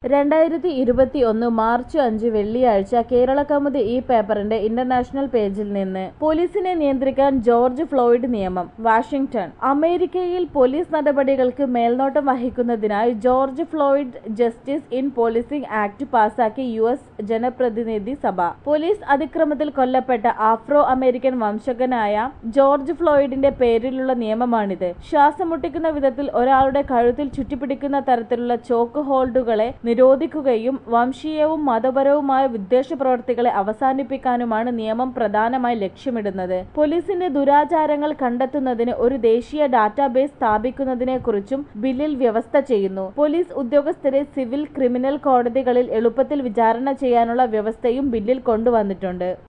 രണ്ടായിരത്തി ഇരുപത്തി ഒന്ന് മാർച്ച് അഞ്ച് വെള്ളിയാഴ്ച കേരള കൗമുദി ഈ പേപ്പറിന്റെ ഇന്റർനാഷണൽ പേജിൽ നിന്ന് പോലീസിനെ നിയന്ത്രിക്കാൻ ജോർജ് ഫ്ലോയിഡ് നിയമം വാഷിംഗ്ടൺ അമേരിക്കയിൽ പോലീസ് നടപടികൾക്ക് മേൽനോട്ടം വഹിക്കുന്നതിനായി George Floyd justice in policing act പാസാക്കി യു എസ് ജനപ്രതിനിധി സഭ പോലീസ് അതിക്രമത്തിൽ കൊല്ലപ്പെട്ട ആഫ്രോ അമേരിക്കൻ വംശജനായ ജോർജ് ഫ്ലോയിഡിന്റെ പേരിലുള്ള നിയമമാണിത് ശ്വാസം മുട്ടിക്കുന്ന വിധത്തിൽ ഒരാളുടെ കഴുത്തിൽ ചുറ്റിപ്പിടിക്കുന്ന തരത്തിലുള്ള ചോക്ക് ഹോൾഡുകളെ നിരോധിക്കുകയും വംശീയവും മതപരവുമായ വിദ്വേഷ പ്രവർത്തികളെ അവസാനിപ്പിക്കാനുമാണ് നിയമം പ്രധാനമായി ലക്ഷ്യമിടുന്നത് പോലീസിന്റെ ദുരാചാരങ്ങൾ കണ്ടെത്തുന്നതിന് ഒരു ദേശീയ ഡാറ്റാബേസ് സ്ഥാപിക്കുന്നതിനെക്കുറിച്ചും ബില്ലിൽ വ്യവസ്ഥ ചെയ്യുന്നു പോലീസ് ഉദ്യോഗസ്ഥരെ സിവിൽ ക്രിമിനൽ കോടതികളിൽ എളുപ്പത്തിൽ വിചാരണ ചെയ്യാനുള്ള വ്യവസ്ഥയും ബില്ലിൽ കൊണ്ടുവന്നിട്ടുണ്ട്